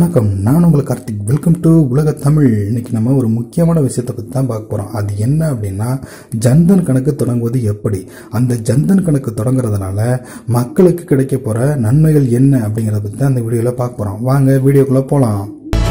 வணக்கம் நான் உங்கள் கார்த்திக் வெல்கம் டு உலக தமிழ் இன்னைக்கு நம்ம ஒரு முக்கியமான விஷயத்தை பற்றி தான் பார்க்க போகிறோம் அது என்ன அப்படின்னா ஜன்தன் கணக்கு தொடங்குவது எப்படி அந்த ஜன்தன் கணக்கு தொடங்குறதுனால மக்களுக்கு கிடைக்க போகிற நன்மைகள் என்ன அப்படிங்கிறத பற்றி தான் அந்த வீடியோவில் பார்க்க போகிறோம் வாங்க வீடியோக்குள்ளே போகலாம்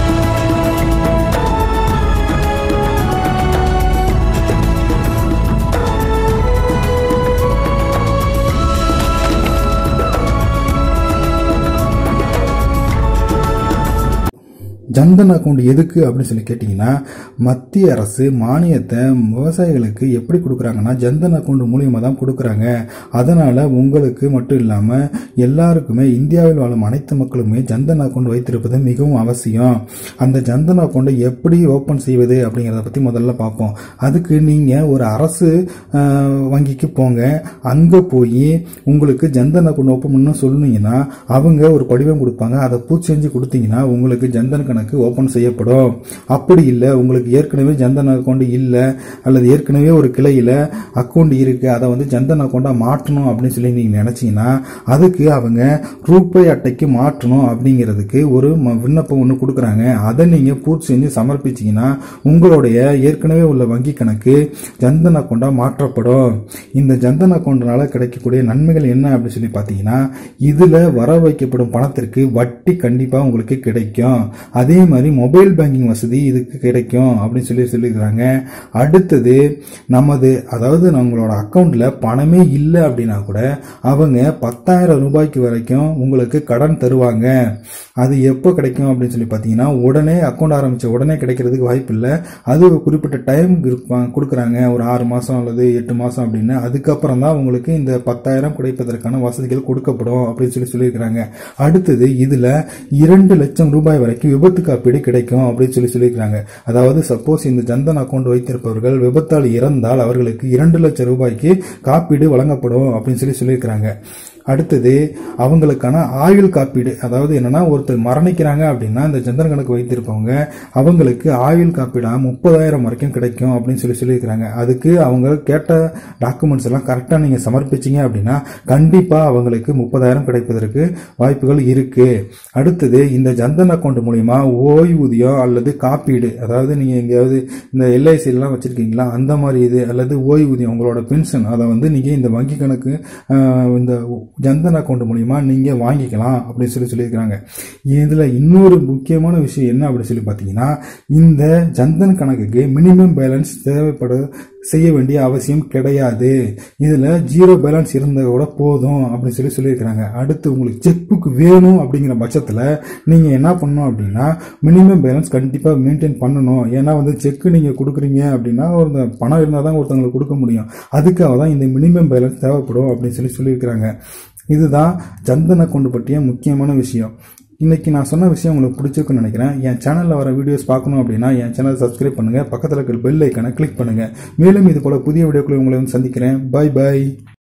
ஜன்தன் அக்கௌண்ட் எதுக்கு அப்படின்னு சொல்லி கேட்டிங்கன்னா மத்திய அரசு மானியத்தை விவசாயிகளுக்கு எப்படி கொடுக்குறாங்கன்னா ஜன்தன் அக்கௌண்ட் மூலியமாக தான் கொடுக்குறாங்க அதனால் உங்களுக்கு மட்டும் இல்லாமல் எல்லாருக்குமே இந்தியாவில் வாழும் அனைத்து மக்களுமே ஜன்தன் அக்கௌண்ட் வைத்திருப்பது மிகவும் அவசியம் அந்த ஜன்தன் அக்கௌண்ட்டை எப்படி ஓப்பன் செய்வது அப்படிங்கிறத பற்றி முதல்ல பார்ப்போம் அதுக்கு நீங்கள் ஒரு அரசு அஹ், வங்கிக்கு போங்க அங்கே போய் உங்களுக்கு ஜன்தன் அக்கௌண்ட் ஓப்பன் பண்ண சொன்னீங்கன்னா அவங்க ஒரு படிவம் கொடுப்பாங்க அதை பூச்சி செஞ்சு கொடுத்தீங்கன்னா உங்களுக்கு ஜன்தன் கணக்கு ஓப்பன் செய்யப்படும் அப்படி இல்லை உங்களுக்கு ஏற்கனவே ஜன்தன் அக்கௌண்ட் இல்லை அல்லது ஏற்கனவே ஒரு கிளையில் அக்கௌண்ட் இருக்கு அதை வந்து ஜன்தன் அக்கௌண்ட்டாக மாற்றணும் அப்படின்னு சொல்லி நீங்கள் நினச்சிங்கன்னா அதுக்கு அவங்க ரூபாய் அட்டைக்கு மாற்றணும் அப்படிங்கிறதுக்கு ஒரு ம- விண்ணப்பம் ஒன்று கொடுக்குறாங்க அதை நீங்கள் பூர்த்தி செஞ்சு சமர்ப்பிச்சீங்கன்னா உங்களுடைய ஏற்கனவே உள்ள வங்கி கணக்கு ஜன்தன் அக்கௌண்ட்டாக மாற்றப்படும் இந்த ஜன்தன் அக்கௌண்ட்னால கிடைக்கக்கூடிய நன்மைகள் என்ன அப்படின்னு சொல்லி பார்த்தீங்கன்னா இதில் வர வைக்கப்படும் பணத்திற்கு வட்டி கண்டிப்பாக உங்களுக்கு கிடைக்கும் அதே மாதிரி மொபைல் பேங்கிங் வசதி இதுக்கு கிடைக்கும் அப்படின்னு சொல்லி சொல்லியிருக்கிறாங்க அடுத்தது நமது அதாவது நம்மளோட அக்கௌண்ட்ல பணமே இல்லை அப்படின்னா கூட அவங்க பத்தாயிரம் ரூபாய்க்கு வரைக்கும் உங்களுக்கு கடன் தருவாங்க அது எப்போ கிடைக்கும் அப்படின்னு சொல்லி பார்த்தீங்கன்னா உடனே அக்கௌண்ட் ஆரம்பிச்ச உடனே கிடைக்கிறதுக்கு வாய்ப்பு இல்லை அது ஒரு குறிப்பிட்ட டைம் கொடுக்குறாங்க ஒரு ஆறு மாதம் அல்லது எட்டு மாதம் அப்படின்னு அதுக்கப்புறம் தான் உங்களுக்கு இந்த பத்தாயிரம் கிடைப்பதற்கான வசதிகள் கொடுக்கப்படும் அப்படின்னு சொல்லி சொல்லியிருக்கிறாங்க அடுத்தது இதில் இரண்டு லட்சம் ரூபாய் வரைக்கும் விபத்து காப்பீடு கிடைக்கும் அப்படின்னு சொல்லி சொல்லியிருக்கிறாங்க அதாவது சப்போஸ் இந்த ஜன்தன் அக்கௌண்ட் வைத்திருப்பவர்கள் விபத்தால் இறந்தால் அவர்களுக்கு இரண்டு லட்சம் ரூபாய்க்கு காப்பீடு வழங்கப்படும் அப்படின்னு சொல்லி சொல்லியிருக்கிறாங்க அடுத்தது அவங்களுக்கான ஆயுள் காப்பீடு அதாவது என்னன்னா ஒருத்தர் மரணிக்கிறாங்க அப்படின்னா இந்த ஜந்தன் கணக்கு வைத்திருப்பவங்க அவங்களுக்கு ஆயுள் காப்பீடா முப்பதாயிரம் வரைக்கும் கிடைக்கும் அப்படின்னு சொல்லி சொல்லியிருக்கிறாங்க அதுக்கு அவங்க கேட்ட டாக்குமெண்ட்ஸ் எல்லாம் கரெக்டாக நீங்கள் சமர்ப்பிச்சீங்க அப்படின்னா கண்டிப்பாக அவங்களுக்கு முப்பதாயிரம் கிடைப்பதற்கு வாய்ப்புகள் இருக்கு அடுத்தது இந்த ஜன்தன் அக்கௌண்ட் மூலியமா ஓய்வூதியம் அல்லது காப்பீடு அதாவது நீங்கள் எங்கேயாவது இந்த எல்ஐசி எல்லாம் வச்சிருக்கீங்களா அந்த மாதிரி இது அல்லது ஓய்வூதியம் உங்களோட பென்ஷன் அதை வந்து நீங்கள் இந்த வங்கி கணக்கு ஆஹ், இந்த ஜன்தன் அக்கௌண்ட் மூலியமா நீங்கள் வாங்கிக்கலாம் அப்படின்னு சொல்லி சொல்லியிருக்கிறாங்க இதில் இன்னொரு முக்கியமான விஷயம் என்ன அப்படின்னு சொல்லி பார்த்தீங்கன்னா இந்த ஜன்தன் கணக்குக்கு மினிமம் பேலன்ஸ் தேவைப்பட செய்ய வேண்டிய அவசியம் கிடையாது இதில் ஜீரோ பேலன்ஸ் இருந்தால் கூட போதும் அப்படின்னு சொல்லி சொல்லியிருக்கிறாங்க அடுத்து உங்களுக்கு செக் புக் வேணும் அப்படிங்கிற பட்சத்தில் நீங்கள் என்ன பண்ணணும் அப்படின்னா மினிமம் பேலன்ஸ் கண்டிப்பாக மெயின்டைன் பண்ணணும் ஏன்னா வந்து செக் நீங்கள் கொடுக்குறீங்க அப்படின்னா ஒரு பணம் இருந்தால் தான் ஒருத்தவங்களுக்கு கொடுக்க முடியும் அதுக்காக தான் இந்த மினிமம் பேலன்ஸ் தேவைப்படும் அப்படின்னு சொல்லி சொல்லியிருக்கிறாங்க இதுதான் ஜன்தன் அக்கௌண்ட் பற்றிய முக்கியமான விஷயம் இன்னைக்கு நான் சொன்ன விஷயம் உங்களுக்கு பிடிச்சிருக்குன்னு நினைக்கிறேன் என் சேனலில் வர வீடியோஸ் பார்க்கணும் அப்படின்னா என் சேனலை சப்ஸ்கிரைப் பண்ணுங்க பக்கத்தில் இருக்கிற பெல் ஐக்கனை கிளிக் பண்ணுங்க மேலும் இது போல புதிய வீடியோக்களை உங்களை வந்து சந்திக்கிறேன் பை பை